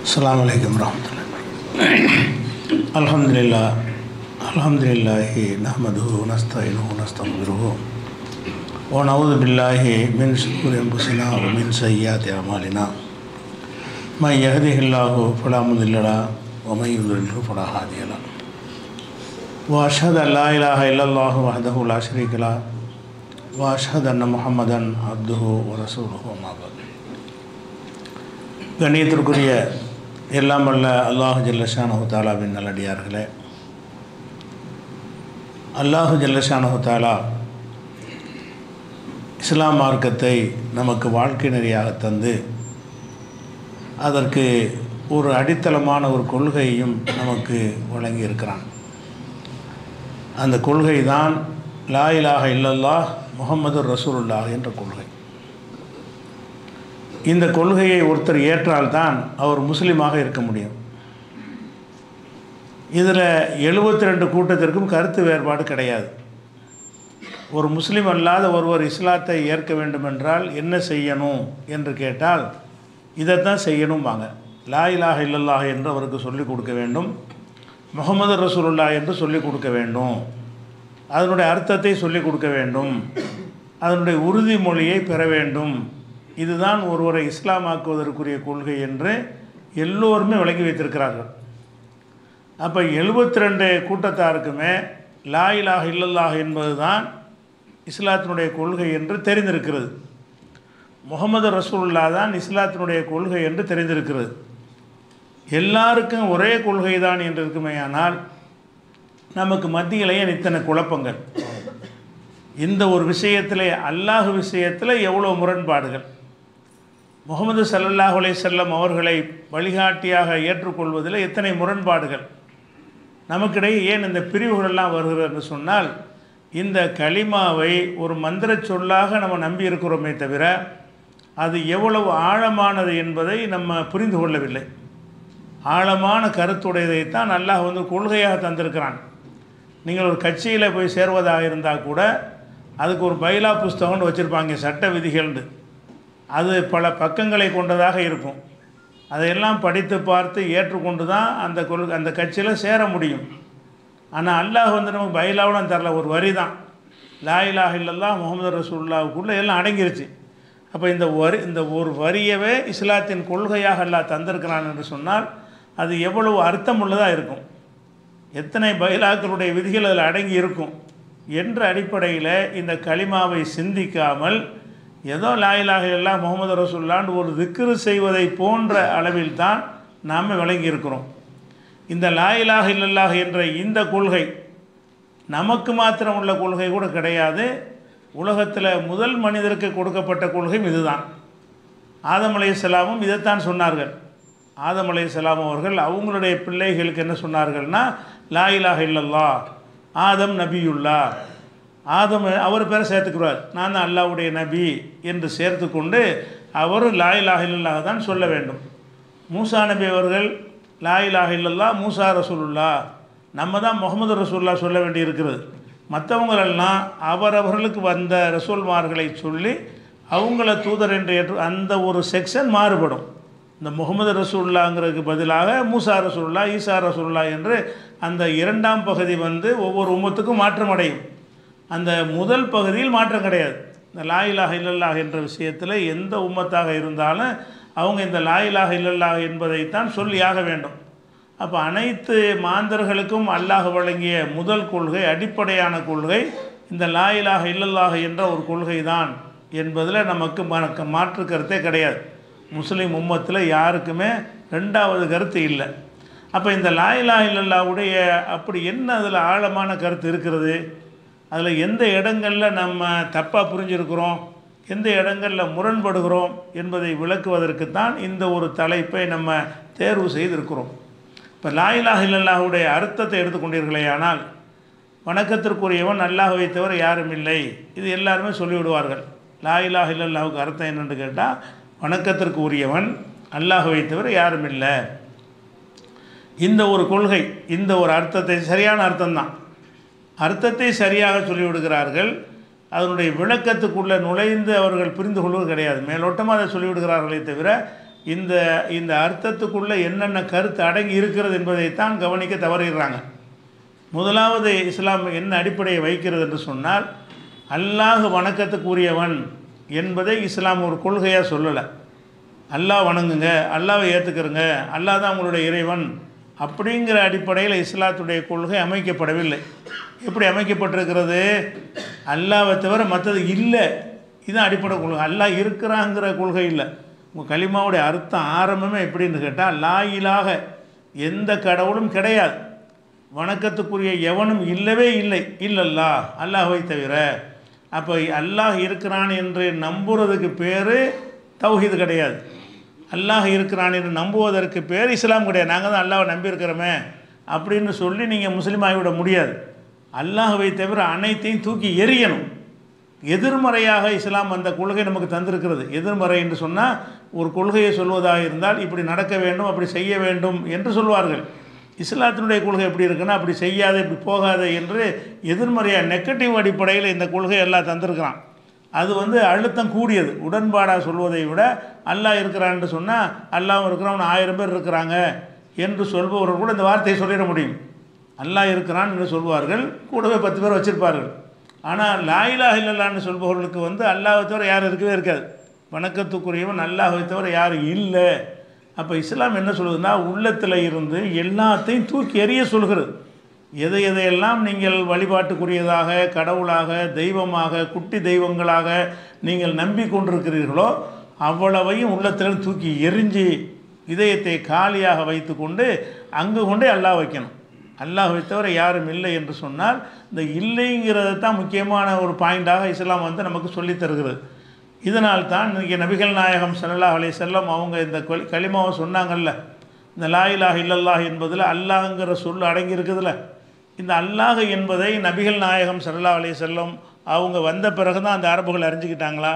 السلام عليكم ورحمة الله الحمد لله الحمد لله نحمده ونستعينه ونستغفره ونعوذ بالله من شرور أنفسنا ومن سيئات أعمالنا من يهده الله فلا مضل له ومن يضلله فلا هادي له وأشهد أن لا إله إلا الله وحده لا شريك له وأشهد أن محمدا عبده ورسوله وما بعد கண்ணியத்திற்குரிய எல்லாம் வல்ல அல்லாஹு ஜல்லஷானஹு தாலாவின் நல்லடியார்களே அல்லாஹு ஜல்லஷானஹு தாலா இஸ்லாம் மார்க்கத்தை நமக்கு வாழ்க்கை நெறியாக தந்து அதற்கு ஒரு அடித்தளமான ஒரு கொள்கையையும் நமக்கு வழங்கி இருக்கிறான் அந்த கொள்கை தான் லா இலாஹ இல்லல்லாஹ் முகமது ரசூலுல்லாஹ் என்ற கொள்கை இந்த கொள்கையை ஒருத்தர் ஏற்றால்தான் அவர் முஸ்லீமாக இருக்க முடியும் இதில் எழுபத்தி ரெண்டு கூட்டத்திற்கும் கருத்து வேறுபாடு கிடையாது ஒரு முஸ்லீம் அல்லாத ஒருவர் இஸ்லாத்தை ஏற்க வேண்டுமென்றால் என்ன செய்யணும் என்று கேட்டால் இதைத்தான் செய்யணும்பாங்க லா இலாஹ இல்லல்லாஹ் என்று அவருக்கு சொல்லிக் கொடுக்க வேண்டும் முகமது ரசூலுல்லா என்று சொல்லிக் கொடுக்க வேண்டும் அதனுடைய அர்த்தத்தை சொல்லிக் கொடுக்க வேண்டும் அதனுடைய உறுதிமொழியை பெற வேண்டும் இதுதான் ஒருவரை இஸ்லாமாக்குவதற்குரிய கொள்கை என்று எல்லோருமே விளங்கி வைத்திருக்கிறார்கள் அப்போ எழுபத்தி ரெண்டு கூட்டத்தாருக்குமே லா இலாஹ இல்லல்லாஹ் என்பது தான் இஸ்லாத்தினுடைய கொள்கை என்று தெரிந்திருக்கிறது முகமது ரசூல்லா தான் இஸ்லாத்தினுடைய கொள்கை என்று தெரிந்திருக்கிறது எல்லாருக்கும் ஒரே கொள்கை தான் என்று இருக்குமேயானால் நமக்கு மத்தியிலேயே இத்தனை குழப்பங்கள் இந்த ஒரு விஷயத்தில் அல்லாஹ் விஷயத்தில் எவ்வளோ முரண்பாடுகள் முகமது சல்லல்லாஹ் அலை செல்லம் அவர்களை வழிகாட்டியாக ஏற்றுக்கொள்வதில் எத்தனை முரண்பாடுகள் நமக்கிடையே ஏன் இந்த பிரிவுகளெல்லாம் வருகிறது என்று சொன்னால் இந்த களிமாவை ஒரு மந்திர சொல்லாக நம்ம நம்பி இருக்கிறோமே தவிர அது எவ்வளவு ஆழமானது என்பதை நம்ம புரிந்து கொள்ளவில்லை ஆழமான கருத்துடையதைத்தான் அல்லாஹ் வந்து கொள்கையாக தந்திருக்கிறான் நீங்கள் ஒரு கட்சியில் போய் சேர்வதாக இருந்தால் கூட அதுக்கு ஒரு பைலா புஸ்தகம்னு வச்சுருப்பாங்க சட்ட விதிகள்னு அது பல பக்கங்களை கொண்டதாக இருக்கும் அதையெல்லாம் படித்து பார்த்து ஏற்றுக்கொண்டு தான் அந்த கொள் அந்த கட்சியில் சேர முடியும் ஆனால் அல்லாஹ் வந்து நமக்கு பைலாவும் தரல ஒரு வரி தான் லா இலாஹ இல்லல்லா முகமது ரசூல்லாவுக்குள்ளே எல்லாம் அடங்கிருச்சு அப்போ இந்த வரி இந்த ஒரு வரியவே இஸ்லாத்தின் கொள்கையாக அல்லாஹ் தந்திருக்கிறான் என்று சொன்னால் அது எவ்வளவு அர்த்தம் உள்ளதாக இருக்கும் எத்தனை பைலாக்களுடைய விதிகள் அதில் அடங்கி இருக்கும் என்ற அடிப்படையில் இந்த களிமாவை சிந்திக்காமல் ஏதோ லாயிலாக எல்லாம் முகமது ரசூல்லான்னு ஒரு திக்ரு செய்வதை போன்ற அளவில் தான் நாம் விளங்கி இருக்கிறோம் இந்த லாயிலாக இல்லல்லாக என்ற இந்த கொள்கை நமக்கு மாத்திரம் உள்ள கொள்கை கூட கிடையாது உலகத்தில் முதல் மனிதருக்கு கொடுக்கப்பட்ட கொள்கையும் இதுதான் ஆதம் அலையலாமும் இதைத்தான் சொன்னார்கள் ஆதம் அலையலாம் அவர்கள் அவங்களுடைய பிள்ளைகளுக்கு என்ன சொன்னார்கள்னா லாயிலாக இல்லல்லா ஆதம் நபியுல்லா ஆதம் அவர் பேரை சேர்த்துக்கிறார் நான் தான் அல்லாவுடைய நபி என்று சேர்த்து கொண்டு அவர் லாயிலாக இல்லல்லாக தான் சொல்ல வேண்டும் மூசா நபி அவர்கள் லாயிலாக இல்லல்லா மூசா ரசூலுல்லா நம்ம தான் முகமது ரசூல்லா சொல்ல வேண்டி இருக்கிறது மற்றவங்களெல்லாம் அவரவர்களுக்கு வந்த ரசூல்மார்களை சொல்லி அவங்கள தூதர் என்று ஏற்று அந்த ஒரு செக்ஷன் மாறுபடும் இந்த முகமது ரசூல்லாங்கிறதுக்கு பதிலாக மூசா ரசூல்லா ஈசா ரசூல்லா என்று அந்த இரண்டாம் பகுதி வந்து ஒவ்வொரு உமத்துக்கும் மாற்றம் அடையும் அந்த முதல் பகுதியில் மாற்றம் கிடையாது இந்த லாயிலாக இல்லல்லாஹ் என்ற விஷயத்தில் எந்த உம்மத்தாக இருந்தாலும் அவங்க இந்த லாயிலாக இல்லல்லாஹ் என்பதைத்தான் சொல்லியாக வேண்டும் அப்போ அனைத்து மாந்தர்களுக்கும் அல்லாஹ் வழங்கிய முதல் கொள்கை அடிப்படையான கொள்கை இந்த லாயிலாக இல்லல்லாஹ் என்ற ஒரு கொள்கை தான் என்பதில் நமக்கு மாற்று கருத்தே கிடையாது முஸ்லீம் உம்மத்தில் யாருக்குமே ரெண்டாவது கருத்து இல்லை அப்போ இந்த லாயிலா இல்லல்லாவுடைய அப்படி என்ன அதில் ஆழமான கருத்து இருக்கிறது அதில் எந்த இடங்களில் நம்ம தப்பாக புரிஞ்சிருக்கிறோம் எந்த இடங்களில் முரண்படுகிறோம் என்பதை விளக்குவதற்கு தான் இந்த ஒரு தலைப்பை நம்ம தேர்வு செய்திருக்கிறோம் இப்போ லாயிலாக இல்லல்லாவுடைய அர்த்தத்தை எடுத்துக்கொண்டீர்களே ஆனால் வணக்கத்திற்குரியவன் அல்லாஹ் வைத்தவர் யாரும் இல்லை இது எல்லாருமே சொல்லிவிடுவார்கள் லாயிலாக இல்லல்லாவுக்கு அர்த்தம் என்னென்னு கேட்டால் வணக்கத்திற்கு உரியவன் அல்லாஹ் வைத்தவர் யாரும் இல்லை இந்த ஒரு கொள்கை இந்த ஒரு அர்த்தத்தை சரியான அர்த்தம்தான் அர்த்தத்தை சரியாக சொல்லிவிடுகிறார்கள் அதனுடைய விளக்கத்துக்குள்ளே நுழைந்து அவர்கள் புரிந்து கொள்வது கிடையாது மேலோட்டமாக அதை சொல்லிவிடுகிறார்களே தவிர இந்த இந்த அர்த்தத்துக்குள்ளே என்னென்ன கருத்து அடங்கி இருக்கிறது என்பதைத்தான் கவனிக்க தவறிடுறாங்க முதலாவது இஸ்லாம் என்ன அடிப்படையை வைக்கிறது என்று சொன்னால் அல்லாஹ் வணக்கத்துக்குரியவன் என்பதை இஸ்லாம் ஒரு கொள்கையாக சொல்லலை அல்லாஹ் வணங்குங்க அல்லாவை ஏற்றுக்கிறங்க அல்லாஹ் தான் உங்களுடைய இறைவன் அப்படிங்கிற அடிப்படையில் இஸ்லாத்துடைய கொள்கை அமைக்கப்படவில்லை எப்படி அமைக்கப்பட்டிருக்கிறது அல்லாவை தவிர மற்றது இல்லை இதுதான் அடிப்படை கொள்கை அல்லாஹ் இருக்கிறாங்கிற கொள்கை இல்லை உங்கள் கலிமாவுடைய அர்த்தம் ஆரம்பமே எப்படின்னு கேட்டால் லாயிலாக எந்த கடவுளும் கிடையாது வணக்கத்துக்குரிய எவனும் இல்லவே இல்லை இல்லல்லா அல்லாஹ்வை தவிர அப்போ அல்லாஹ் இருக்கிறான் என்று நம்புறதுக்கு பேர் தௌஹீது கிடையாது அல்லாஹ் இருக்கிறான் என்று நம்புவதற்கு பேர் இஸ்லாம் கிடையாது நாங்கள் தான் அல்லாஹ்வை நம்பியிருக்கிறோமே அப்படின்னு சொல்லி நீங்கள் முஸ்லீம் ஆகிவிட முடியாது அல்லாஹ்வை தவிர அனைத்தையும் தூக்கி எறியணும் எதிர்மறையாக இஸ்லாம் அந்த கொள்கை நமக்கு தந்திருக்கிறது எதிர்மறை என்று சொன்னால் ஒரு கொள்கையை சொல்வதாக இருந்தால் இப்படி நடக்க வேண்டும் அப்படி செய்ய வேண்டும் என்று சொல்வார்கள் இஸ்லாத்தினுடைய கொள்கை எப்படி இருக்குன்னா அப்படி செய்யாத இப்படி போகாத என்று எதிர்மறையாக நெகட்டிவ் அடிப்படையில் இந்த கொள்கை எல்லாம் தந்திருக்கிறான் அது வந்து அழுத்தம் கூடியது உடன்பாடாக சொல்வதை விட அல்லாஹ் இருக்கிறான்னு சொன்னால் அல்லாஹ் இருக்கிறவன் ஆயிரம் பேர் இருக்கிறாங்க என்று சொல்பவர்கள் கூட இந்த வார்த்தையை சொல்லிட முடியும் அல்லாஹ் இருக்கிறான் என்று சொல்வார்கள் கூடவே பத்து பேர் வச்சுருப்பார்கள் ஆனால் லாயிலா இல்லல்லான்னு சொல்பவர்களுக்கு வந்து அல்லாஹை தவிர யாரும் இருக்கவே இருக்காது வணக்கத்துக்குரியவன் அல்லாஹை தவிர யாரும் இல்லை அப்போ இஸ்லாம் என்ன சொல்லுதுன்னா உள்ளத்தில் இருந்து எல்லாத்தையும் தூக்கி எறிய சொல்கிறது எதை எதையெல்லாம் நீங்கள் வழிபாட்டுக்குரியதாக கடவுளாக தெய்வமாக குட்டி தெய்வங்களாக நீங்கள் நம்பி கொண்டிருக்கிறீர்களோ அவ்வளவையும் உள்ளத்தில் தூக்கி எரிஞ்சு இதயத்தை காலியாக வைத்துக்கொண்டு அங்கு கொண்டே அல்லாஹ் வைக்கணும் அல்லாஹ்வை தவிர யாரும் இல்லை என்று சொன்னால் இந்த இல்லைங்கிறது தான் முக்கியமான ஒரு பாயிண்டாக இஸ்லாம் வந்து நமக்கு சொல்லித் தருகிறது இதனால் தான் இன்றைக்கி நபிகள் நாயகம் ஸல்லல்லாஹு அலைஹி செல்லம் அவங்க இந்த கொல் களிமாவை சொன்னாங்கல்ல இந்த லாயிலாக இல்லல்லாஹ் என்பதில் அல்லாஹ்ங்கிற சொல் அடங்கி இருக்குதுல்ல இந்த அல்லாஹ் என்பதை நபிகள் நாயகம் ஸல்லல்லாஹு அலைஹி செல்லம் அவங்க வந்த பிறகு தான் அந்த அரபுகள் அறிஞ்சிக்கிட்டாங்களா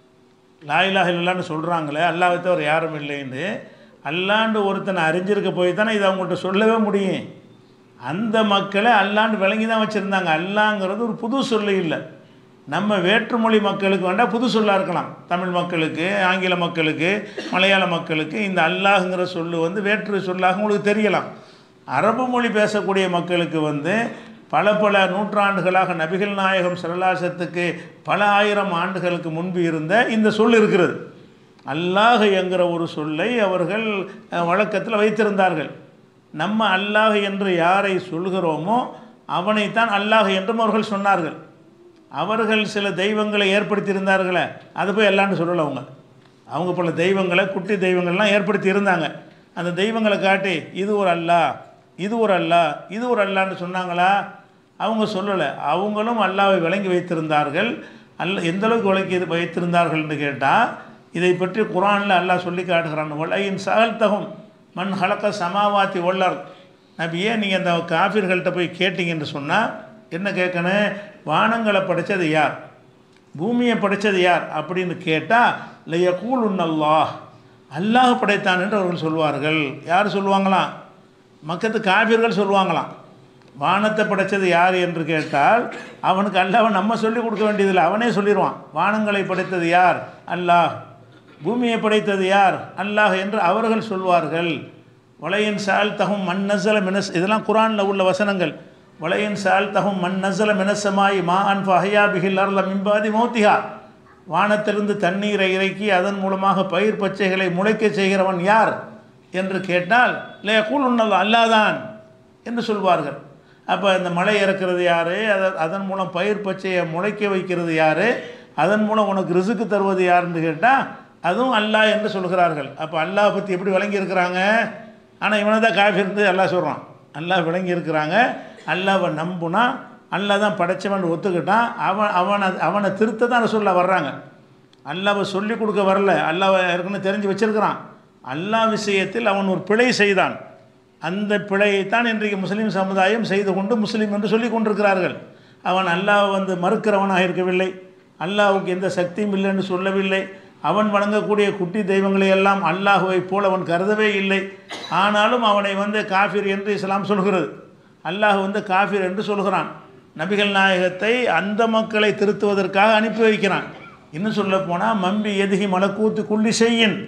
லாயிலாக இல்லல்லான்னு சொல்கிறாங்களே அல்லாஹ்வை தவிர யாரும் இல்லைன்னு அல்லாண்டு ஒருத்தனை அறிஞ்சிருக்க போய் தானே இதை அவங்கள்ட்ட சொல்லவே முடியும் அந்த மக்களை அல்லாண்டு விளங்கி தான் வச்சுருந்தாங்க அல்லாங்கிறது ஒரு புது சொல்லு இல்லை நம்ம வேற்றுமொழி மக்களுக்கு வேண்டாம் புது சொல்லாக இருக்கலாம் தமிழ் மக்களுக்கு ஆங்கில மக்களுக்கு மலையாள மக்களுக்கு இந்த அல்லாஹுங்கிற சொல்லு வந்து வேற்று சொல்லாக உங்களுக்கு தெரியலாம் அரபு மொழி பேசக்கூடிய மக்களுக்கு வந்து பல பல நூற்றாண்டுகளாக நபிகள் நாயகம் சரலாசத்துக்கு பல ஆயிரம் ஆண்டுகளுக்கு முன்பு இருந்த இந்த சொல் இருக்கிறது அல்லாஹ் என்கிற ஒரு சொல்லை அவர்கள் அஹ், வழக்கத்தில் வைத்திருந்தார்கள் நம்ம அல்லாஹ் என்று யாரை சொல்கிறோமோ அவனைத்தான் அல்லாஹ் என்றும் அவர்கள் சொன்னார்கள் அவர்கள் சில தெய்வங்களை ஏற்படுத்தியிருந்தார்களே அது போய் எல்லான்னு சொல்லலை அவங்க அவங்க பல தெய்வங்களை குட்டி தெய்வங்கள்லாம் ஏற்படுத்தி இருந்தாங்க அந்த தெய்வங்களை காட்டி இது ஒரு அல்லாஹ் இது ஒரு அல்லாஹ் இது ஒரு அல்லான்னு சொன்னாங்களா அவங்க சொல்லலை அவங்களும் அல்லாவை விளங்கி வைத்திருந்தார்கள் அல்ல எந்த அளவுக்கு விளக்கி இது வைத்திருந்தார்கள்னு கேட்டால் இதை பற்றி குரானில் அல்லாஹ் சொல்லி காட்டுகிறான் ஒலையின் சகல் தகும் மண் ஹலக்க சமாவாத்தி ஒல்லர் நபியே நீங்கள் அந்த காஃபிர்கள்ட்ட போய் கேட்டீங்கன்னு சொன்னால் என்ன கேட்கணும் வானங்களை படைச்சது யார் பூமியை படைச்சது யார் அப்படின்னு கேட்டால் லையகூல் உன்னல்லாஹ் அல்லாஹ் படைத்தான் என்று அவர்கள் சொல்வார்கள் யார் சொல்லுவாங்களாம் மக்கத்து காபிர்கள் சொல்லுவாங்களாம் வானத்தை படைச்சது யார் என்று கேட்டால் அவனுக்கு அல்லாஹ் நம்ம சொல்லிக் கொடுக்க வேண்டியதில்லை அவனே சொல்லிடுவான் வானங்களை படைத்தது யார் அல்லாஹ் பூமியை படைத்தது யார் அல்லாஹ் என்று அவர்கள் சொல்வார்கள் வளையின் சால் தகும் மண் நசல மினஸ் இதெல்லாம் குரானில் உள்ள வசனங்கள் வளையின் சால் தகும் மண் நசல மினசமாய் மா அன் ஃபஹயா பிஹில் அர்ல மிம்பாதி மௌத்திஹா வானத்திலிருந்து தண்ணீரை இறக்கி அதன் மூலமாக பயிர் பச்சைகளை முளைக்க செய்கிறவன் யார் என்று கேட்டால் லே கூல் உன்னல் அல்லாதான் என்று சொல்வார்கள் அப்போ இந்த மழை இறக்கிறது யார் அத- அதன் மூலம் பயிர் பச்சையை முளைக்க வைக்கிறது யார் அதன் மூலம் உனக்கு ரிசுக்கு தருவது யாருன்னு கேட்டால் அதுவும் அல்லாஹ் என்று சொல்கிறார்கள் அப்போ அல்லாஹ் பற்றி எப்படி விளங்கி இருக்கிறாங்க ஆனால் இவனை தான் காஃபி இருந்து அல்லாஹ் சொல்கிறான் அல்லாஹ் விளங்கி இருக்கிறாங்க அல்லாவை நம்புனா அல்லாஹ் தான் படைச்சவன் ஒத்துக்கிட்டான் அவன் அவனை அவனை திருத்த தான் சொல்ல வர்றாங்க அல்லாவை சொல்லி கொடுக்க வரல அல்லாவை ஏற்கனவே தெரிஞ்சு வச்சிருக்கிறான் அல்லாஹ் விஷயத்தில் அவன் ஒரு பிழை செய்தான் அந்த பிழையைத்தான் இன்றைக்கு முஸ்லீம் சமுதாயம் செய்து கொண்டு முஸ்லீம் என்று சொல்லி கொண்டிருக்கிறார்கள் அவன் அல்லாஹ் வந்து மறுக்கிறவனாக இருக்கவில்லை அல்லாஹ்வுக்கு எந்த சக்தியும் இல்லைன்னு சொல்லவில்லை அவன் வணங்கக்கூடிய குட்டி தெய்வங்களை எல்லாம் அல்லாஹுவைப் போல் அவன் கருதவே இல்லை ஆனாலும் அவனை வந்து காஃபிர் என்று இஸ்லாம் சொல்கிறது அல்லாஹ் வந்து காஃபிர் என்று சொல்கிறான் நபிகள் நாயகத்தை அந்த மக்களை திருத்துவதற்காக அனுப்பி வைக்கிறான் இன்னும் சொல்ல போனால் மம்பி எதுகி மலக்கூத்து குள்ளி செய்யின்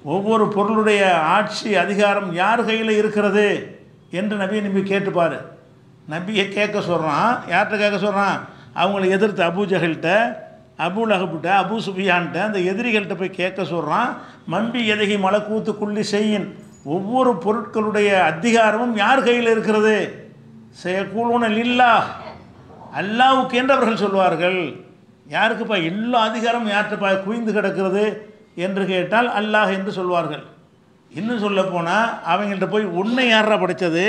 ஒவ்வொரு பொருளுடைய ஆட்சி அதிகாரம் யார் கையில் இருக்கிறது என்று நபியை நம்பி கேட்டுப்பார் நபியை கேட்க சொல்கிறான் யார்கிட்ட கேட்க சொல்கிறான் அவங்கள எதிர்த்து அபூஜகல்கிட்ட அபு லஹப்கிட்ட அபு சுஃபியான்கிட்ட அந்த எதிரிகள்கிட்ட போய் கேட்க சொல்கிறான் மம்பி எதகி மலக்கூத்து குள்ளி செய்யின் ஒவ்வொரு பொருட்களுடைய அதிகாரமும் யார் கையில் இருக்கிறது செய்யக்கூலூன லில்லா அல்லாவுக்கு என்று அவர்கள் சொல்வார்கள் யாருக்குப்பா எல்லா அதிகாரமும் யார்கிட்டப்பா குவிந்து கிடக்கிறது என்று கேட்டால் அல்லாஹ் என்று சொல்வார்கள் இன்னும் சொல்ல போனால் அவங்கள்ட்ட போய் உன்னை யாரா படைச்சது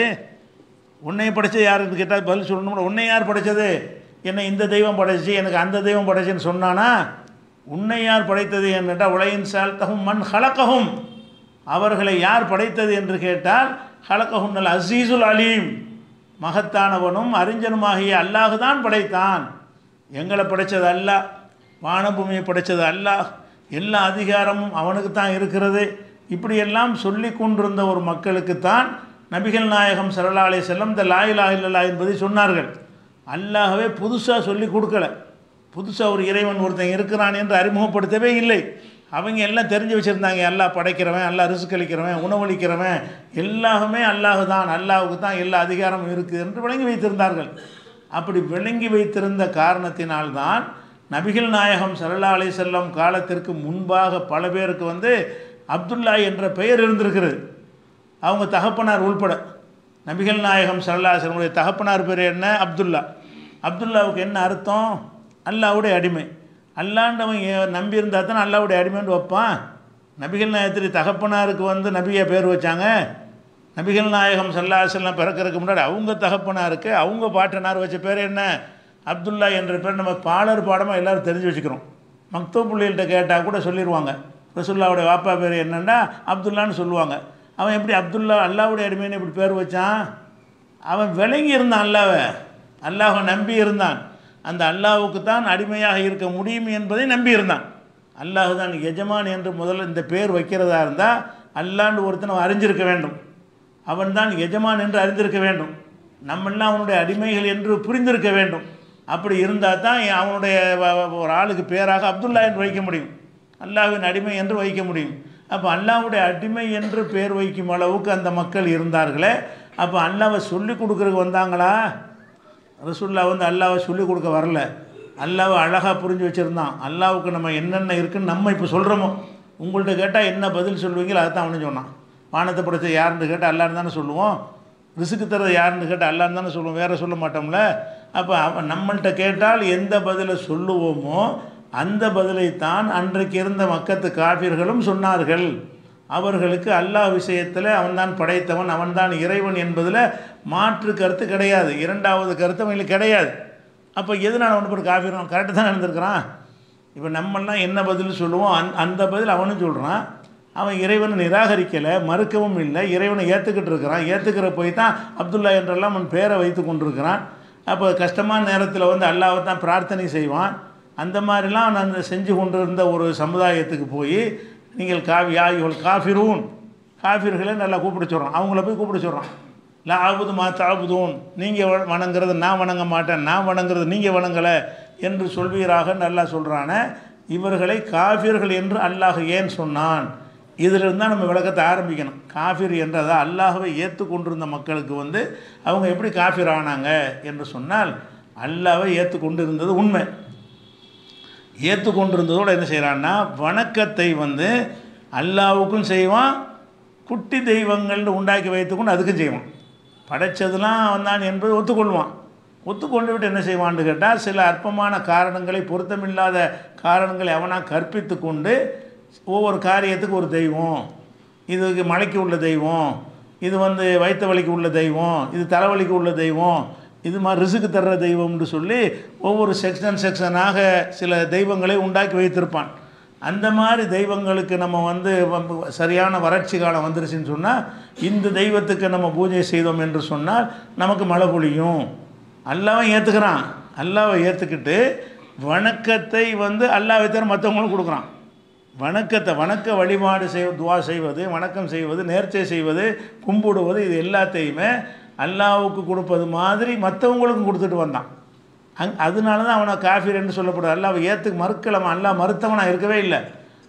உன்னை படைச்சது யாருன்னு கேட்டால் பதில் சொல்லணும் உன்னை யார் படைச்சது என்னை இந்த தெய்வம் படைச்சு எனக்கு அந்த தெய்வம் படைச்சுன்னு சொன்னானா உன்னை யார் படைத்தது என்று கேட்டால் உலகின் சால்தகும் மண் ஹலக்ககும் அவர்களை யார் படைத்தது என்று கேட்டால் ஹலக்கஹும் நல் அசீசுல் அலீம் மகத்தானவனும் அறிஞனுமாகிய அல்லாஹ் தான் படைத்தான் எங்களை படைத்தது அல்லாஹ் வானபூமியை படைத்தது அல்லாஹ் எல்லா அதிகாரமும் அவனுக்கு தான் இருக்கிறது இப்படியெல்லாம் சொல்லி கொண்டிருந்த ஒரு மக்களுக்குத்தான் நபிகள் நாயகம் சல்லா அலைஹி செல்லம் இந்த லாயிலா இல்லல்லா என்பதை சொன்னார்கள் அல்லாஹ்வே புதுசாக சொல்லி கொடுக்கல புதுசாக ஒரு இறைவன் ஒருத்தன் இருக்கிறான் என்று அறிமுகப்படுத்தவே இல்லை அவங்க எல்லாம் தெரிஞ்சு வச்சுருந்தாங்க அல்லாஹ் படைக்கிறவன் அல்லாஹ் ரிசுக் அளிக்கிறவன் உணவளிக்கிறவன் எல்லாமே அல்லாஹ் தான் அல்லாஹுக்கு தான் எல்லா அதிகாரமும் இருக்குது என்று விளங்கி வைத்திருந்தார்கள் அப்படி விளங்கி வைத்திருந்த காரணத்தினால்தான் நபிகள் நாயகம் சல்லா அலி செல்லம் காலத்திற்கு முன்பாக பல பேருக்கு வந்து அப்துல்லா என்ற பெயர் இருந்திருக்கிறது அவங்க தகப்பனார் உள்பட நபிகள் நாயகம் சல்லா செல்லமுடைய தகப்பனார் பேர் என்ன அப்துல்லா அப்துல்லாவுக்கு என்ன அர்த்தம் அல்லாவுடைய அடிமை அல்லாண்டவன் ஏ- நம்பி இருந்தால் தானே அல்லாவுடைய அடிமைன்னு வைப்பான் நபிகள் நாயகத்திரி தகப்பனாருக்கு வந்து நபியை பேர் வச்சாங்க நபிகள் நாயகம் சல்லா செல்லம் பிறக்கறதுக்கு முன்னாடி அவங்க தகப்பனாருக்கு அவங்க பாட்டனார் வச்ச பேர் என்ன அப்துல்லா என்ற பேர் நம்ம பாலர் பாடமாக எல்லாரும் தெரிஞ்சு வச்சுக்கிறோம் மக்தூப் பிள்ளைகள்கிட்ட கேட்டால் கூட சொல்லிடுவாங்க ரசுல்லாவுடைய வாப்பா பேர் என்னன்னா அப்துல்லான்னு சொல்லுவாங்க அவன் எப்படி அப்துல்லா அல்லாவுடைய அடிமைன்னு எப்படி பேர் வச்சான் அவன் விளங்கி இருந்தான் அல்லாவை அல்லாஹை நம்பி இருந்தான் அந்த அல்லாஹ்வுக்கு தான் அடிமையாக இருக்க முடியும் என்பதை நம்பி இருந்தான் அல்லாஹ் தான் எஜமான் என்று முதல்ல இந்த பேர் வைக்கிறதா இருந்தால் அல்லாண்டு ஒருத்தன் அவன் அறிஞ்சிருக்க வேண்டும் அவன் தான் எஜமான் என்று அறிந்திருக்க வேண்டும் நம்மெல்லாம் அவனுடைய அடிமைகள் என்று புரிந்திருக்க வேண்டும் அப்படி இருந்தால் தான் அவனுடைய வ- வ- ஒரு ஆளுக்கு பேராக அப்துல்லா என்று வைக்க முடியும் அல்லாஹ்வின் அடிமை என்று வைக்க முடியும் அப்போ அல்லாஹ்வுடைய அடிமை என்று பேர் வைக்கும் அளவுக்கு அந்த மக்கள் இருந்தார்களே அப்போ அல்லாவை சொல்லி கொடுக்குறதுக்கு வந்தாங்களா ரசுல்லா வந்து அல்லாவை சொல்லி கொடுக்க வரல அல்லாவை அழகாக புரிஞ்சு வச்சுருந்தான் அல்லாவுக்கு நம்ம என்னென்ன இருக்குன்னு நம்ம இப்போ சொல்கிறோமோ உங்கள்கிட்ட கேட்டால் என்ன பதில் சொல்லுவீங்களோ அதை தான் அவனு சொன்னான் வானத்தை படைச்சது யாருன்னு கேட்டால் அல்லான்னு தானே சொல்லுவோம் ரிசுக்கு தர்றது யாருன்னு கேட்டால் அல்லான்னு தானே சொல்லுவோம் வேறு சொல்ல மாட்டோம்ல அப்போ அவன் நம்மள்கிட்ட கேட்டால் எந்த பதிலை சொல்லுவோமோ அந்த பதிலைத்தான் அன்றைக்கு இருந்த மக்கத்து காபிர்களும் சொன்னார்கள் அவர்களுக்கு அல்லாஹ் விஷயத்தில் அவன்தான் படைத்தவன் அவன்தான் இறைவன் என்பதில் மாற்று கருத்து கிடையாது இரண்டாவது கருத்து அவங்களுக்கு கிடையாது அப்போ எதனால் அவனுக்கு ஒரு காஃபிரும் கரெக்டு தான் இருந்திருக்கிறான் இப்போ நம்மெல்லாம் என்ன பதில் சொல்லுவோம் அந் அந்த பதில் அவனும் சொல்கிறான் அவன் இறைவனை நிராகரிக்கலை மறுக்கவும் இல்லை இறைவனை ஏற்றுக்கிட்டு இருக்கிறான் ஏற்றுக்கிற போய் தான் அப்துல்லா என்றெல்லாம் அவன் பேரை வைத்து கொண்டிருக்கிறான் அப்போ கஷ்டமான நேரத்தில் வந்து அல்லாவை தான் பிரார்த்தனை செய்வான் அந்த மாதிரிலாம் அவன் அந்த செஞ்சு கொண்டிருந்த ஒரு சமுதாயத்துக்கு போய் நீங்கள் காவியா இவள் காஃபிரூன் காஃபிர்களை நல்லா கூப்பிட சொல்கிறான் அவங்கள போய் கூப்பிட சொல்கிறான் லா ஆபுது மா தாபுதூன் நீங்கள் வணங்குறது நான் வணங்க மாட்டேன் நான் வணங்குறது நீங்கள் வணங்கலை என்று சொல்வீராக நல்லா சொல்கிறானே இவர்களை காஃபிர்கள் என்று அல்லாஹ் ஏன் சொன்னான் இதிலிருந்து தான் நம்ம விளக்கத்தை ஆரம்பிக்கணும் காஃபிர் என்றதை அல்லாஹ்வை ஏற்றுக்கொண்டிருந்த மக்களுக்கு வந்து அவங்க எப்படி காஃபிர் ஆனாங்க என்று சொன்னால் அல்லாஹ்வை ஏற்றுக்கொண்டு இருந்தது உண்மை ஏற்றுக்கொண்டிருந்ததோடு என்ன செய்கிறான்னா வணக்கத்தை வந்து அல்லாவுக்கும் செய்வான் குட்டி தெய்வங்கள்னு உண்டாக்கி வைத்துக்கொண்டு அதுக்கும் செய்வான் படைச்சதெல்லாம் அவன் தான் என்பதை ஒத்துக்கொள்வான் ஒத்துக்கொண்டு விட்டு என்ன செய்வான்னு கேட்டால் சில அற்பமான காரணங்களை பொருத்தமில்லாத காரணங்களை அவனாக கற்பித்து கொண்டு ஒவ்வொரு காரியத்துக்கு ஒரு தெய்வம் இதுக்கு மலைக்கு உள்ள தெய்வம் இது வந்து வயிற்று வலிக்கு உள்ள தெய்வம் இது தலைவலிக்கு உள்ள தெய்வம் இது மாதிரி ரிசுக்கு தர்ற தெய்வம்னு சொல்லி ஒவ்வொரு செக்ஷன் செக்ஷனாக சில தெய்வங்களை உண்டாக்கி வைத்திருப்பான் அந்த மாதிரி தெய்வங்களுக்கு நம்ம வந்து வ- சரியான வறட்சி காலம் வந்துருச்சுன்னு சொன்னால் இந்த தெய்வத்துக்கு நம்ம பூஜை செய்தோம் என்று சொன்னால் நமக்கு மழை பொழியும் அல்லாவை ஏற்றுக்கிறான் அல்லாவை ஏற்றுக்கிட்டு வணக்கத்தை வந்து அல்லாவை தவிர மற்றவங்களும் கொடுக்குறான் வணக்கத்தை வணக்க வழிபாடு செய் துவா செய்வது வணக்கம் செய்வது நேர்ச்சை செய்வது கும்பிடுவது இது எல்லாத்தையுமே அல்லாவுக்கு கொடுப்பது மாதிரி மற்றவங்களுக்கும் கொடுத்துட்டு வந்தான் அங் அதனால தான் அவனை காஃபிர் என்று சொல்லப்படுது அல்லாவை ஏற்றுக்கு மறுக்கலவன் அல்லாஹ் மறுத்தவனாக இருக்கவே இல்லை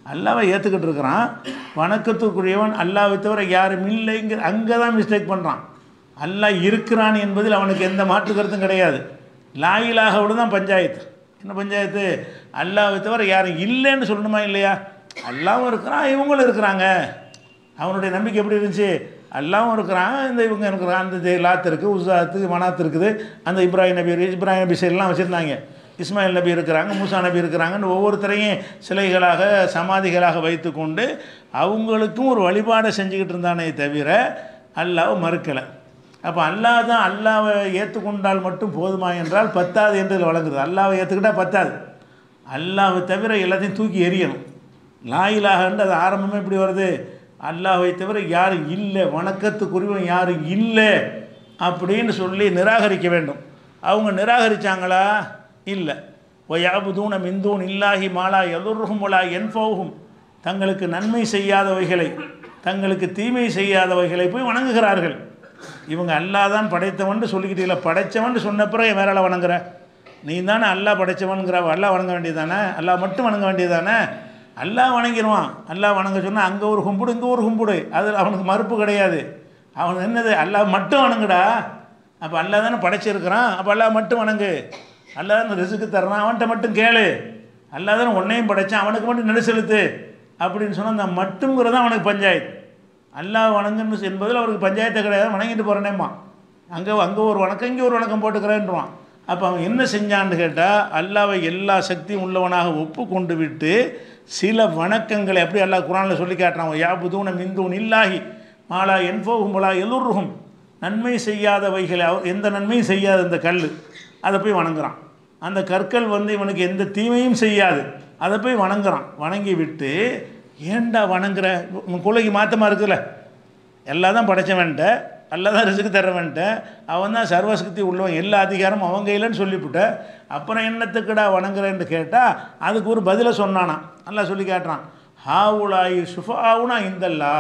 அல்லாவை ஏற்றுக்கிட்டு இருக்கிறான் வணக்கத்துக்குரியவன் அல்லாவை தவிர யாரும் இல்லைங்கிற அங்கே தான் மிஸ்டேக் பண்ணுறான் அல்லாஹ் இருக்கிறான் என்பதில் அவனுக்கு எந்த மாற்று கருத்தும் கிடையாது லாயிலாகவோடு தான் பஞ்சாயத்து என்ன பஞ்சாயத்து அல்லாவை தவிர யாரும் இல்லைன்னு சொல்லணுமா இல்லையா அல்லாவும் இருக்கிறான் இவங்களும் இருக்கிறாங்க அவனுடைய நம்பிக்கை எப்படி இருந்துச்சு அல்லாவும் இருக்கிறாங்க இந்த இவங்க இருக்கிறாங்க அந்த தே- லாத் இருக்குது உசாத்து மனாத் இருக்குது அந்த இப்ராஹிம் நபி இருக்கு, இப்ராஹிம் நபி சைடெலாம் வச்சுருந்தாங்க இஸ்மாயில் நபி இருக்கிறாங்க மூசா நபி இருக்கிறாங்கன்னு ஒவ்வொருத்தரையும் சிலைகளாக சமாதிகளாக வைத்துக்கொண்டு அவங்களுக்கும் ஒரு வழிபாடை செஞ்சுக்கிட்டு இருந்தானே தவிர அல்லாவை மறுக்கலை அப்போ அல்லாஹ் தான் அல்லாவை ஏற்றுக்கொண்டால் மட்டும் போதுமா என்றால் பத்தாது என்று இதில் வழங்குது அல்லாவை ஏற்றுக்கிட்டால் பத்தாது அல்லாவை தவிர எல்லாத்தையும் தூக்கி எறியணும் லாயிலாகன்ற அது ஆரம்பமே இப்படி வருது அல்லாஹ்வை தவிர யாரும் இல்லை வணக்கத்துக்குரியவன் யாரும் இல்லை அப்படின்னு சொல்லி நிராகரிக்க வேண்டும் அவங்க நிராகரித்தாங்களா இல்லை ஒயாபுதூன மிந்தூன் இல்லாஹி மாலா எதுர்ஹும் ஒலா என்போகும் தங்களுக்கு நன்மை செய்யாதவைகளை தங்களுக்கு தீமை செய்யாதவைகளை போய் வணங்குகிறார்கள் இவங்க அல்லாஹ் தான் படைத்தவன் சொல்லிக்கிட்டீங்களா படைத்தவன் சொன்னப்புறம் வேறால வணங்குற நீ தானே அல்லாஹ் படைச்சவனுங்கிற அல்லாஹ் வணங்க வேண்டியதானே அல்லாஹ் மட்டும் வணங்க வேண்டியதானே அல்லாஹ் வணங்கிடுவான் அல்லாஹ் வணங்க சொன்னால் அங்கே ஒரு கும்பிடு இங்கே ஒரு கும்பிடு அது அவனுக்கு மறுப்பு கிடையாது அவனுக்கு என்னது அல்லாஹ் மட்டும் வணங்குடா அப்போ அல்லாஹ் தானே படைச்சிருக்கிறான் அப்போ அல்லாஹ் மட்டும் வணங்கு அல்லாஹ் தானே ரிசுக்கு தர்றான் அவன்கிட்ட மட்டும் கேளு அல்லாஹ் தானே உன்னையும் படைச்சான் அவனுக்கு மட்டும் நெடு செலுத்து அப்படின்னு சொன்னால் அந்த மட்டுங்கிறது தான் அவனுக்கு பஞ்சாயத்து அல்லாஹ் வணங்குன்னு என்பதில் அவருக்கு பஞ்சாயத்தை கிடையாது வணங்கிட்டு போகிறேனேம்மா அங்கே அங்கே ஒரு வணக்கம் இங்கே ஒரு வணக்கம் போட்டுக்கிறேன்றான் அப்போ அவன் என்ன செஞ்சான்னு கேட்டால் அல்லாவை எல்லா சக்தியும் உள்ளவனாக ஒப்பு கொண்டு விட்டு சில வணக்கங்களை எப்படி அல்லாஹ் குரானில் சொல்லி காட்டுறான் யாபுதூன மிந்தூன் இல்லாஹி மாலா என்போகும் போலா எலுருகும் நன்மை செய்யாதவைகளை அவர் எந்த நன்மையும் செய்யாத இந்த கல் அதை போய் வணங்குறான் அந்த கற்கள் வந்து இவனுக்கு எந்த தீமையும் செய்யாது அதை போய் வணங்குறான் வணங்கி விட்டு ஏன்டா வணங்குற உன் கொள்ளைக்கு மாற்றமாக இருக்குல்ல எல்லாம் தான் படைச்சவன்ட்ட எல்லாம் தான் ரிசுக்கு தர்றவன்ட்ட அவன் தான் சர்வசக்தி உள்ளவன் எல்லா அதிகாரமும் அவங்க இல்லைன்னு சொல்லிவிட்ட அப்புறம் என்னத்துக்குடா வணங்குறேன்னு கேட்டால் அதுக்கு ஒரு பதிலை சொன்னானாம் நல்லா சொல்லி காட்டுறான் ஹாவுலாயி சுஃபாவுனா இந்தல்லா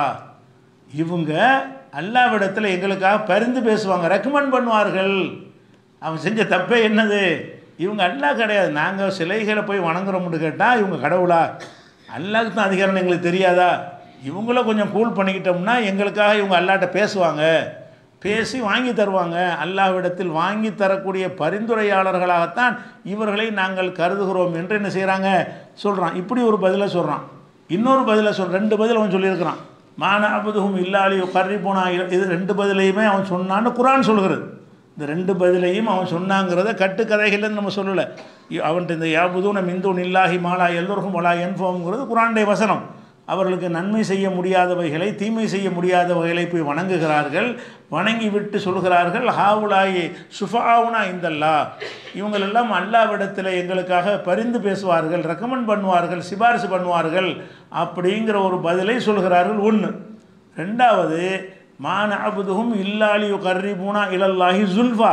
இவங்க அல்லாவிடத்தில் எங்களுக்காக பரிந்து பேசுவாங்க ரெக்கமெண்ட் பண்ணுவார்கள் அவன் செஞ்ச தப்பே என்னது இவங்க அல்லாஹ் கிடையாது நாங்கள் சிலைகளை போய் வணங்குறோம்னு கேட்டால் இவங்க கடவுளா அல்லாஹ்க்கு தான் அதிகாரம் எங்களுக்கு தெரியாதா இவங்கள கொஞ்சம் கூல் பண்ணிக்கிட்டோம்னா எங்களுக்காக இவங்க அல்லாட்ட பேசுவாங்க பேசி வாங்கி தருவாங்க அல்லாஹ்விடத்தில் வாங்கி தரக்கூடிய பரிந்துரையாளர்களாகத்தான் இவர்களை நாங்கள் கருதுகிறோம் என்று என்ன செய்கிறாங்க சொல்கிறான் இப்படி ஒரு பதிலை சொல்கிறான் இன்னொரு பதிலை சொல் ரெண்டு பதில் அவன் சொல்லியிருக்கிறான் மான அபுதுகும் இல்லாலி கர்ரி போனா இது ரெண்டு பதிலையுமே அவன் சொன்னான்னு குரான் சொல்கிறது இந்த ரெண்டு பதிலையும் அவன் சொன்னாங்கிறத கட்டுக்கதைகள்லேருந்து நம்ம சொல்லலை அவன்கிட்ட இந்த யாபுதும் நம்ம இந்துன் இல்லாஹி மாலா எல்லோருக்கும் வலா என்போங்கிறது குரானுடைய வசனம் அவர்களுக்கு நன்மை செய்ய முடியாதவைகளை தீமை செய்ய முடியாதவைகளை போய் வணங்குகிறார்கள் வணங்கி விட்டு சொல்கிறார்கள் ஹாவுலாயி சுஃபாவுனா இந்தல்லா இவங்களெல்லாம் அல்லாவிடத்தில் எங்களுக்காக பரிந்து பேசுவார்கள் ரெக்கமெண்ட் பண்ணுவார்கள் சிபாரிசு பண்ணுவார்கள் அப்படிங்கிற ஒரு பதிலை சொல்கிறார்கள் ஒன்று ரெண்டாவது மான அபுதுகும் இல்லாலி கர்ரிபூனா இலல்லாஹி ஜுல்ஃபா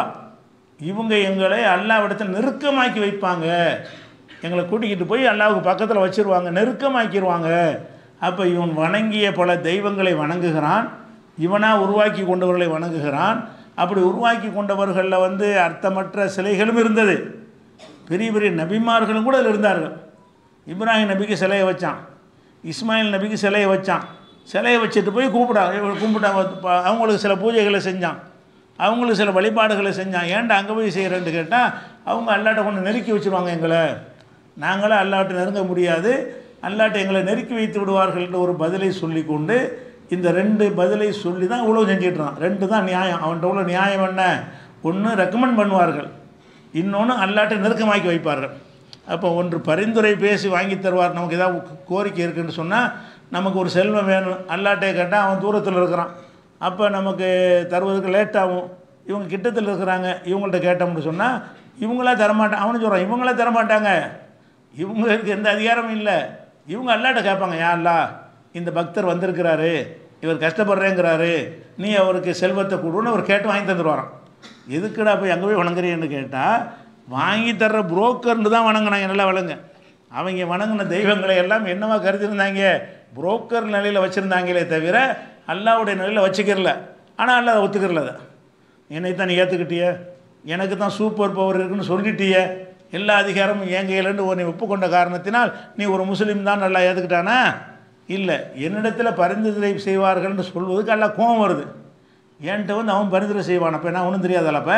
இவங்க எங்களை அல்லாவிடத்தில் நெருக்கமாக்கி வைப்பாங்க எங்களை கூட்டிக்கிட்டு போய் அல்லாவுக்கு பக்கத்தில் வச்சிருவாங்க நெருக்கமாக்கிடுவாங்க அப்போ இவன் வணங்கிய பல தெய்வங்களை வணங்குகிறான் இவனாக உருவாக்கி கொண்டவர்களை வணங்குகிறான் அப்படி உருவாக்கி கொண்டவர்களில் வந்து அர்த்தமற்ற சிலைகளும் இருந்தது பெரிய பெரிய நபிமார்களும் கூட அதில் இருந்தார்கள் இப்ராஹிம் நபிக்கு சிலையை வச்சான் இஸ்மாயில் நபிக்கு சிலையை வச்சான் சிலையை வச்சுட்டு போய் கூப்பிடா கும்பிட்டா அவங்களுக்கு சில பூஜைகளை செஞ்சான் அவங்களுக்கு சில வழிபாடுகளை செஞ்சான் ஏன்டா அங்கே போய் செய்கிறேன்னு கேட்டால் அவங்க அல்லாட்ட கொண்டு நெருக்கி வச்சுருவாங்க எங்களை நாங்களும் அல்லாட்ட நெருங்க முடியாது அல்லாட்ட எங்களை நெருக்கி வைத்து விடுவார்கள்ன்ற ஒரு பதிலை சொல்லி கொண்டு இந்த ரெண்டு பதிலை சொல்லி தான் இவ்வளோ செஞ்சிட்றான் ரெண்டு தான் நியாயம் அவன்கிட்ட உள்ள நியாயம் என்ன ஒன்று ரெக்கமெண்ட் பண்ணுவார்கள் இன்னொன்று அல்லாட்டை நெருக்கமாக்கி வைப்பார்கள் அப்போ ஒன்று பரிந்துரை பேசி வாங்கி தருவார் நமக்கு ஏதாவது கோரிக்கை இருக்குன்னு சொன்னால் நமக்கு ஒரு செல்வம் வேணும் அல்லாட்டே கேட்டால் அவன் தூரத்தில் இருக்கிறான் அப்போ நமக்கு தருவதற்கு லேட் ஆகும் இவங்க கிட்டத்தில் இருக்கிறாங்க இவங்கள்ட்ட கேட்டோம்னு சொன்னால் இவங்களா தரமாட்டான் அவனு சொல்கிறான் இவங்களா தரமாட்டாங்க இவங்களுக்கு எந்த அதிகாரமும் இல்லை இவங்க அல்லாட்ட கேட்பாங்க யா அல்லா இந்த பக்தர் வந்திருக்கிறாரு இவர் கஷ்டப்படுறேங்கிறாரு நீ அவருக்கு செல்வத்தை கொடுன்னு அவர் கேட்டு வாங்கி தந்துடுவாராம் எதுக்குடா போய் அங்கே போய் வணங்குறீன்னு கேட்டால் வாங்கி தர்ற புரோக்கர்னு தான் வணங்கினாங்க நல்லா வழங்க அவங்க வணங்கின தெய்வங்களை எல்லாம் என்னவா கருதிருந்தாங்க புரோக்கர் நிலையில் வச்சுருந்தாங்களே தவிர அல்லாவுடைய நிலையில் வச்சுக்கிறல ஆனால் அல்லா அதை ஒத்துக்கிறல அதை என்னை தான் நீ ஏற்றுக்கிட்டிய எனக்கு தான் சூப்பர் பவர் இருக்குன்னு சொல்லிட்டிய எல்லா அதிகாரமும் என் கையிலன்னு உன்னை ஒப்புக்கொண்ட காரணத்தினால் நீ ஒரு முஸ்லீம் தான் நல்லா ஏற்றுக்கிட்டானா இல்லை என்னிடத்தில் பரிந்துரை செய்வார்கள்னு சொல்வதுக்கு எல்லாம் கோபம் வருது என்கிட்ட வந்து அவன் பரிந்துரை செய்வான் அப்போ என்ன ஒன்றும் தெரியாதல்லப்ப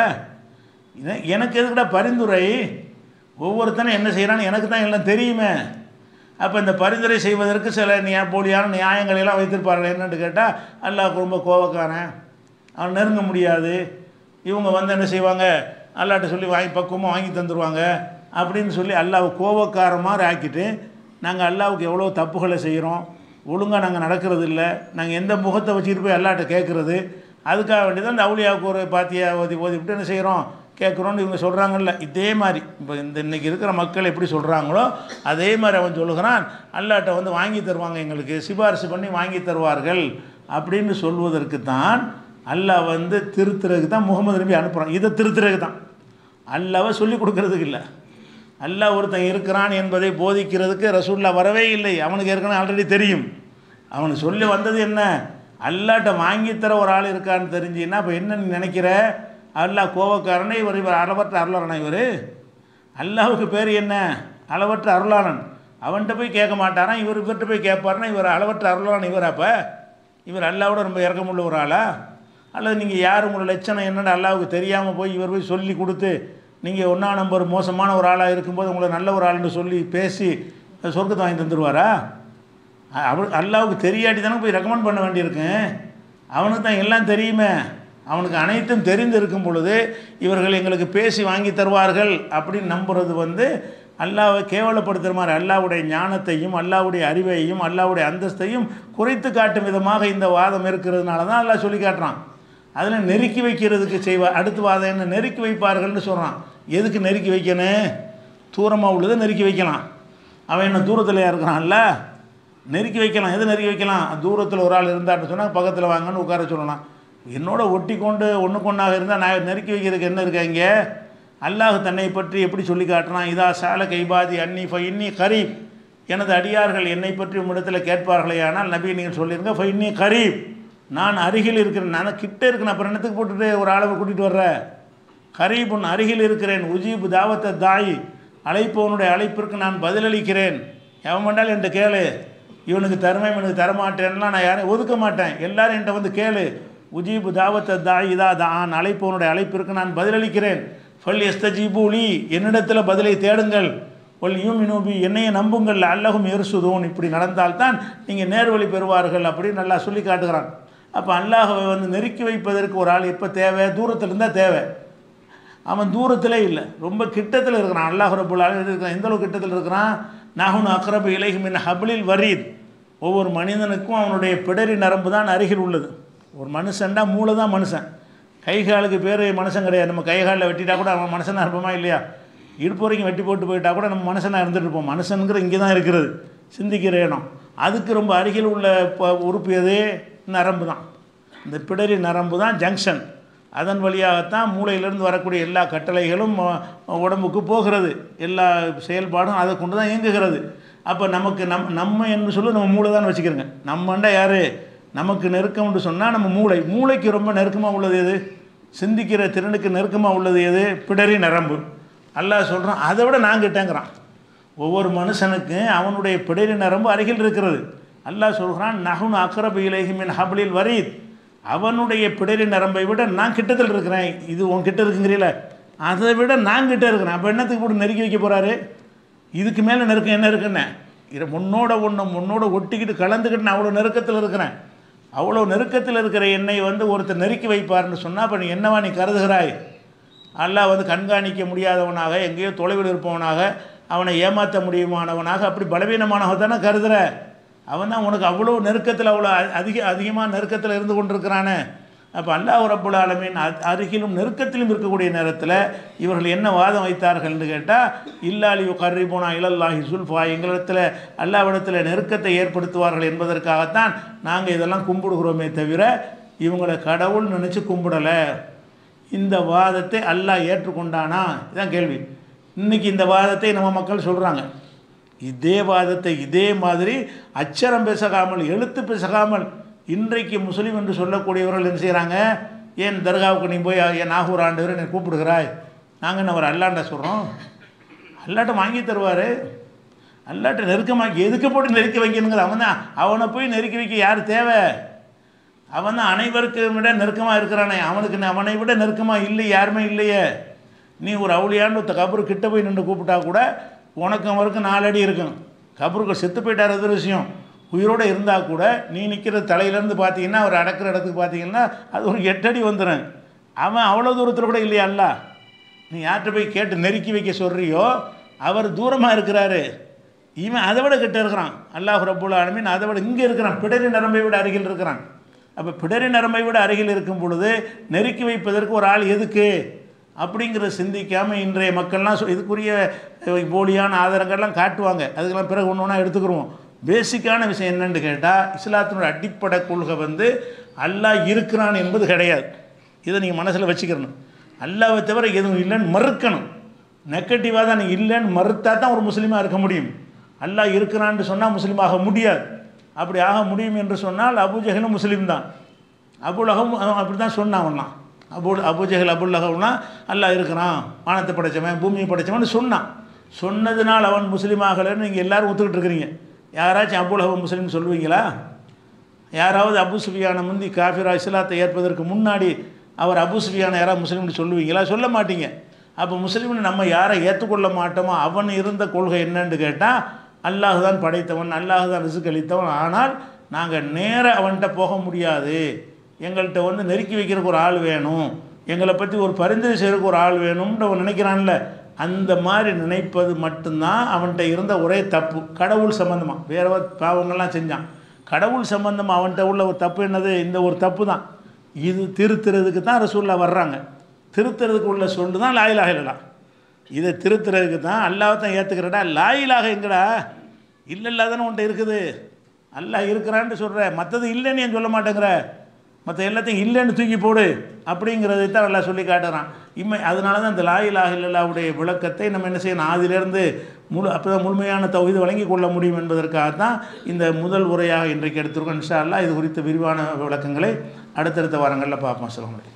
எனக்கு எதுக்குடா பரிந்துரை ஒவ்வொருத்தனும் என்ன செய்கிறான்னு எனக்கு தான் எல்லாம் தெரியுமே அப்போ இந்த பரிந்துரை செய்வதற்கு சில நியா போலியான நியாயங்களை எல்லாம் வைத்திருப்பார்கள் என்னன்னு கேட்டால் அல்லாஹ் ரொம்ப கோவக்காரன் அவன் நெருங்க முடியாது இவங்க வந்து என்ன செய்வாங்க அல்லாட்ட சொல்லி வாங்கி பக்குவமாக வாங்கி தந்துடுவாங்க அப்படின்னு சொல்லி அல்லாஹ் கோவக்கார மாதிரி ஆக்கிட்டு நாங்கள் அல்லாவுக்கு எவ்வளோ தப்புகளை செய்கிறோம் ஒழுங்காக நாங்கள் நடக்கிறது இல்லை நாங்கள் எந்த முகத்தை வச்சுட்டு போய் அல்லாட்ட கேட்குறது அதுக்காக வேண்டி தான் இந்த அவுளியாவுக்கு ஒரு பாத்தியா ஓதி ஓதி விட்டு என்ன செய்கிறோம் கேட்குறோன்னு இவங்க சொல்கிறாங்கல்ல இதே மாதிரி இப்போ இந்த இன்றைக்கி இருக்கிற மக்கள் எப்படி சொல்கிறாங்களோ அதே மாதிரி அவன் சொல்லுகிறான் அல்லாட்ட வந்து வாங்கி தருவாங்க எங்களுக்கு சிபாரிசு பண்ணி வாங்கி தருவார்கள் அப்படின்னு சொல்வதற்கு தான் அல்லாஹ் வந்து திருத்துறதுக்கு தான் முகமது நபி அனுப்புகிறான் இதை திருத்துறதுக்கு தான் அல்லாவை சொல்லி கொடுக்கறதுக்கு இல்லை அல்லாஹ் ஒருத்தன் இருக்கிறான் என்பதை போதிக்கிறதுக்கு ரசூல்லா வரவே இல்லை அவனுக்கு ஏற்கனவே ஆல்ரெடி தெரியும் அவனுக்கு சொல்லி வந்தது என்ன அல்லாட்ட வாங்கித்தர ஒரு ஆள் இருக்கான்னு தெரிஞ்சுன்னா இப்போ என்ன நீ நினைக்கிற அல்லாஹ் கோவக்காரனே இவர் இவர் அளவற்ற அருளாளனா இவர் அல்லாஹுக்கு பேர் என்ன அளவற்ற அருளாளன் அவன்கிட்ட போய் கேட்க மாட்டாரான் இவர் இவர்கிட்ட போய் கேட்பாருன்னா இவர் அளவற்ற அருளாளன் இவர் அப்போ இவர் அல்லாவோட ரொம்ப இறக்கமுள்ள ஒரு ஆளா அல்லது நீங்கள் யார் உங்களோட லட்சணம் என்னன்னு அல்லாவுக்கு தெரியாமல் போய் இவர் போய் சொல்லி கொடுத்து நீங்கள் ஒன்றா நம்பர் மோசமான ஒரு ஆளாக இருக்கும்போது உங்களை நல்ல ஒரு ஆளுன்னு சொல்லி பேசி சொர்க்கத்தை வாங்கி தந்துடுவாரா அவர் அல்லாவுக்கு தெரியாட்டி தானே போய் ரெக்கமெண்ட் பண்ண வேண்டியிருக்கேன் அவனுக்கு தான் எல்லாம் தெரியுமே அவனுக்கு அனைத்தும் தெரிந்து இருக்கும் பொழுது இவர்கள் எங்களுக்கு பேசி வாங்கி தருவார்கள் அப்படின்னு நம்புறது வந்து அல்லாவை கேவலப்படுத்துகிற மாதிரி அல்லாவுடைய ஞானத்தையும் அல்லாவுடைய அறிவையும் அல்லாவுடைய அந்தஸ்தையும் குறைத்து காட்டும் விதமாக இந்த வாதம் இருக்கிறதுனால தான் அல்லாஹ் சொல்லி காட்டுறான் அதில் நெருக்கி வைக்கிறதுக்கு செய்வா அடுத்த வாதம் என்ன நெருக்கி வைப்பார்கள்னு சொல்கிறான் எதுக்கு நெருக்கி வைக்கணும் தூரமாக உள்ளதை நெருக்கி வைக்கலாம் அவன் என்ன தூரத்தில் இருக்கிறான்ல நெருக்கி வைக்கலாம் எது நெருக்கி வைக்கலாம் தூரத்தில் ஒரு ஆள் இருந்தான்னு சொன்னால் பக்கத்தில் வாங்கன்னு உட்கார சொல்லலாம் என்னோட ஒட்டி கொண்டு ஒன்றுக்கு ஒன்றாக இருந்தால் நான் நெருக்கி வைக்கிறதுக்கு என்ன இருக்கா இங்கே அல்லாஹ் தன்னை பற்றி எப்படி சொல்லி காட்டுறான் இதா சால கைபாதி அன்னி ஃபைன்னி கரீப் எனது அடியார்கள் என்னை பற்றி உம்மிடத்தில் கேட்பார்களே ஆனால் நபி நீங்கள் சொல்லியிருங்க ஃபைன்னி கரீப் நான் அருகில் இருக்கிறேன் நான் கிட்ட இருக்கேன் அப்புறம் என்னத்துக்கு போட்டுட்டு ஒரு அளவை கூட்டிகிட்டு வர்ற கரீபுன் அருகில் இருக்கிறேன் உஜீபு தாவத்த தாய் அழைப்பவனுடைய அழைப்பிற்கு நான் பதிலளிக்கிறேன் எவன் பண்ணாலும் என்கிட்ட கேளு இவனுக்கு தருமை இவனுக்கு தரமாட்டேன்லாம் நான் யாரையும் ஒதுக்க மாட்டேன் எல்லாரும் என்கிட்ட வந்து கேளு உஜீபு தாவத்த தாய் இதா தான் அழைப்பவனுடைய அழைப்பிற்கு நான் பதிலளிக்கிறேன் ஃபல் எஸ்தஜீபூலி என்னிடத்தில் பதிலை தேடுங்கள் ஒல் யூமினூபி என்னையை நம்புங்கள் அல்லகும் எரிசுதோன் இப்படி நடந்தால்தான் நீங்கள் நேர்வழி பெறுவார்கள் அப்படின்னு நல்லா சொல்லி காட்டுகிறான் அப்போ அல்லாஹவை வந்து நெருக்கி வைப்பதற்கு ஒரு ஆள் எப்போ தேவை தூரத்தில் இருந்தால் தேவை அவன் தூரத்திலே இல்லை ரொம்ப கிட்டத்தில் இருக்கிறான் அல்லாஹ் ரபுல் ஆலமீன் இருக்கிறான் எந்த அளவுக்கு கிட்டத்தில் இருக்கிறான் நகுன் அக்ரபு இலைஹி மின் ஹபிலில் வரீத் ஒவ்வொரு மனிதனுக்கும் அவனுடைய பிடரி நரம்பு தான் அருகில் உள்ளது ஒரு மனுஷன்டா மூளை தான் மனுஷன் கை காலுக்கு பேர் மனுஷன் கிடையாது நம்ம கை காலில் வெட்டிட்டா கூட அவன் மனுஷனாக இருப்போமா இல்லையா இடுப்பு வரைக்கும் வெட்டி போட்டு போயிட்டா கூட நம்ம மனுஷனாக இருந்துட்டு இருப்போம் மனுஷனுங்கிற இங்கே தான் இருக்கிறது சிந்திக்கிற இடம் அதுக்கு ரொம்ப அருகில் உள்ள ப- உறுப்பு எது நரம்பு தான் இந்த பிடரி நரம்பு தான் ஜங்ஷன் அதன் வழியாகத்தான் மூளையிலிருந்து வரக்கூடிய எல்லா கட்டளைகளும் அஹ், உடம்புக்கு போகிறது எல்லா செயல்பாடும் அதை கொண்டு தான் இயங்குகிறது அப்போ நமக்கு நம் நம்ம என்று சொல்லி நம்ம மூளை தான் வச்சுக்கிறோங்க நம்மண்டா யார் நமக்கு நெருக்கம்னு சொன்னால் நம்ம மூளை மூளைக்கு ரொம்ப நெருக்கமாக உள்ளது எது சிந்திக்கிற திறனுக்கு நெருக்கமாக உள்ளது எது பிடரி நரம்பு அல்லாஹ் சொல்கிறான் அதை விட நான் கிட்டேங்கிறான் ஒவ்வொரு மனுஷனுக்கு அவனுடைய பிடரி நரம்பு அருகில் இருக்கிறது அல்லாஹ் சொல்கிறான் நகுன் அக்ரபு இலேஹிமின் ஹபலில் வரீத் அவனுடைய பிடரி நரம்பை விட நான் கிட்டத்தில் இருக்கிறேன் இது உன் கிட்ட இருக்குங்கிறீல அதை விட நான் கிட்ட இருக்கிறேன் அப்போ என்னத்துக்கு போட்டு நெருக்கி வைக்க போகிறாரு இதுக்கு மேலே நெருக்கம் என்ன இருக்குன்னு இதை முன்னோட ஒன்று முன்னோட ஒட்டிக்கிட்டு கலந்துக்கிட்டு நான் அவ்வளோ நெருக்கத்தில் இருக்கிறேன் அவ்வளோ நெருக்கத்தில் இருக்கிற என்னை வந்து ஒருத்தர் நெருக்கி வைப்பார்னு சொன்னால் அப்போ நீ என்னவா நீ கருதுகிறாய் அல்லாஹ் வந்து கண்காணிக்க முடியாதவனாக எங்கேயோ தொலைவில் இருப்பவனாக அவனை ஏமாற்ற முடியுமானவனாக அப்படி பலவீனமானவன் தானே கருதுற அவன் தான் உனக்கு அவ்வளோ நெருக்கத்தில் அவ்வளோ அ- அதிக அதிகமாக நெருக்கத்தில் இருந்து கொண்டிருக்கிறானே அப்போ அல்லாஹ் ரப்புல் ஆலமீன் அ- அருகிலும் நெருக்கத்திலும் இருக்கக்கூடிய நேரத்தில் இவர்கள் என்ன வாதம் வைத்தார்கள்னு கேட்டால் இல்லாலி கர்ரிபோனா இலல்லாஹி சுல்ஃபா எங்களிடத்தில் அல்லாவிடத்தில் நெருக்கத்தை ஏற்படுத்துவார்கள் என்பதற்காகத்தான் நாங்கள் இதெல்லாம் கும்பிடுகிறோமே தவிர இவங்களை கடவுள் நினச்சி கும்பிடலை இந்த வாதத்தை அல்லாஹ் ஏற்றுக்கொண்டானா இதான் கேள்வி இன்னைக்கு இந்த வாதத்தை நம்ம மக்கள் சொல்கிறாங்க இதே வாதத்தை இதே மாதிரி அச்சரம் பேசகாமல் எழுத்து பேசகாமல் இன்றைக்கு முஸ்லீம் என்று சொல்லக்கூடியவர்கள் என்ன செய்கிறாங்க ஏன் தர்காவுக்கு நீ போய் என் நாகூர் ஆண்டவர் என்னை கூப்பிடுகிறாய் நாங்கள் என்ன அவர் அல்லாண்ட சொல்கிறோம் அல்லாட்ட வாங்கி தருவார் அல்லாட்ட நெருக்கமாக எதுக்கு போட்டு நெருக்கி வைக்கணுங்கிற அவன் தான் அவனை போய் நெருக்கி வைக்க யார் தேவை அவன் தான் அனைவருக்கு விட நெருக்கமாக இருக்கிறானே அவனுக்கு ந- அவனை விட நெருக்கமாக இல்லை யாருமே இல்லையே நீ ஒரு அவுளியான்னு ஒருத்த கபரு கிட்ட போய் நின்று கூப்பிட்டா கூட உனக்கு அவருக்கு நாலு அடி இருக்கும் கபருக்கு செத்து போயிட்டார் அது ஒரு விஷயம் உயிரோடு இருந்தால் கூட நீ நிற்கிற தலையிலேருந்து பார்த்தீங்கன்னா அவர் அடக்கிற இடத்துக்கு பார்த்தீங்கன்னா அது ஒரு எட்டு அடி வந்துடும் அவன் அவ்வளோ தூரத்தில் கூட இல்லையா அல்ல நீ யார்கிட்ட போய் கேட்டு நெருக்கி வைக்க சொல்கிறியோ அவர் தூரமாக இருக்கிறாரு இவன் அதை விட கிட்ட இருக்கிறான் அல்லாஹ் ரப்புல் ஆலமீன் அதை விட இங்கே இருக்கிறான் பிடரி நரம்பை விட அருகில் இருக்கிறான் அப்போ பிடரி நரம்பை விட அருகில் இருக்கும் பொழுது நெருக்கி வைப்பதற்கு ஒரு ஆள் எதுக்கு அப்படிங்கிறத சிந்திக்காமல் இன்றைய மக்கள்லாம் சொ- இதுக்குரிய அஹ், போலியான ஆதாரங்கள்லாம் காட்டுவாங்க அதுக்கெல்லாம் பிறகு ஒன்று ஒன்றா எடுத்துக்கிருவோம் பேசிக்கான விஷயம் என்னன்னு கேட்டால் இஸ்லாத்தினோட அடிப்படை கொள்கை வந்து அல்லாஹ் இருக்கிறான் என்பது கிடையாது இதை நீங்கள் மனசில் வச்சுக்கிறணும் அல்லாவை தவிர எதுவும் இல்லைன்னு மறுக்கணும் நெகட்டிவாக தான் நீ இல்லைன்னு மறுத்தா தான் ஒரு முஸ்லீமாக இருக்க முடியும் அல்லாஹ் இருக்கிறான்னு சொன்னால் முஸ்லீம் ஆக முடியாது அப்படி ஆக முடியும் என்று சொன்னால் அபுஜஹலும் முஸ்லீம் தான் அபுலகம் அப்படி தான் சொன்னான் அவன்லாம் அபு அபுஜஹல் அபுல்லகம்னா அல்லாஹ் இருக்கிறான் வானத்தை படைச்சவன் பூமியை படைச்சவன் சொன்னான் சொன்னதுனால் அவன் முஸ்லீம் ஆகலைன்னு நீங்கள் எல்லாரும் ஒத்துக்கிட்டு இருக்கிறீங்க யாராச்சும் அபுலகம் முஸ்லீம் சொல்லுவீங்களா யாராவது அபு சுஃபியான முந்தி காஃபிரா இஸ்லாத்தை ஏற்பதற்கு முன்னாடி அவர் அபு சுஃபியான யாராவது முஸ்லீம்னு சொல்லுவீங்களா சொல்ல மாட்டீங்க அப்போ முஸ்லீம்னு நம்ம யாரை ஏற்றுக்கொள்ள மாட்டோமோ அவன் இருந்த கொள்கை என்னன்னு கேட்டால் அல்லாஹ் தான் படைத்தவன் அல்லாஹ் தான் ரிசுக் அளித்தவன் ஆனால் நாங்கள் நேர அவன்கிட்ட போக முடியாது எங்கள்கிட்ட வந்து நெருக்கி வைக்கிறதுக்கு ஒரு ஆள் வேணும் எங்களை பற்றி ஒரு பரிந்துரை செய்கிறதுக்கு ஒரு ஆள் வேணும்னு அவன் நினைக்கிறான்ல அந்த மாதிரி நினைப்பது மட்டும்தான் அவன்கிட்ட இருந்த ஒரே தப்பு கடவுள் சம்மந்தமாக வேற பாவங்கள்லாம் செஞ்சான் கடவுள் சம்பந்தம் அவன்கிட்ட உள்ள ஒரு தப்பு என்னது இந்த ஒரு தப்பு தான் இது திருத்துறதுக்கு தான் ரசூல்லா வர்றாங்க திருத்துறதுக்கு உள்ள சொல்லு தான் லாயிலாக இல்லலாம் இதை திருத்துறதுக்கு தான் அல்லாவை தான் ஏற்றுக்கிறடா லாயிலாக எங்கடா இல்லை இல்லாதானே உன்ட்ட இருக்குது அல்லாஹ் இருக்கிறான்னு சொல்கிற மற்றது இல்லைன்னு ஏன் சொல்ல மாட்டேங்கிற மற்ற எல்லாத்தையும் இல்லைன்னு தூக்கி போடு அப்படிங்கிறதை தான் எல்லாம் சொல்லி காட்டுறான் இம்மை அதனால தான் இந்த லாயிலாக இல்லல்லாவுடைய விளக்கத்தை நம்ம என்ன செய்யணும் ஆதிலிருந்து முழு அப்போ தான் முழுமையான தகுதி வழங்கி கொள்ள முடியும் என்பதற்காக தான் இந்த முதல் உரையாக இன்றைக்கு எடுத்திருக்கோம் இன்ஷா அல்லாஹ் இது குறித்த விரிவான விளக்கங்களை அடுத்தடுத்த வாரங்களில் பார்ப்போம் சொல்ல முடியும்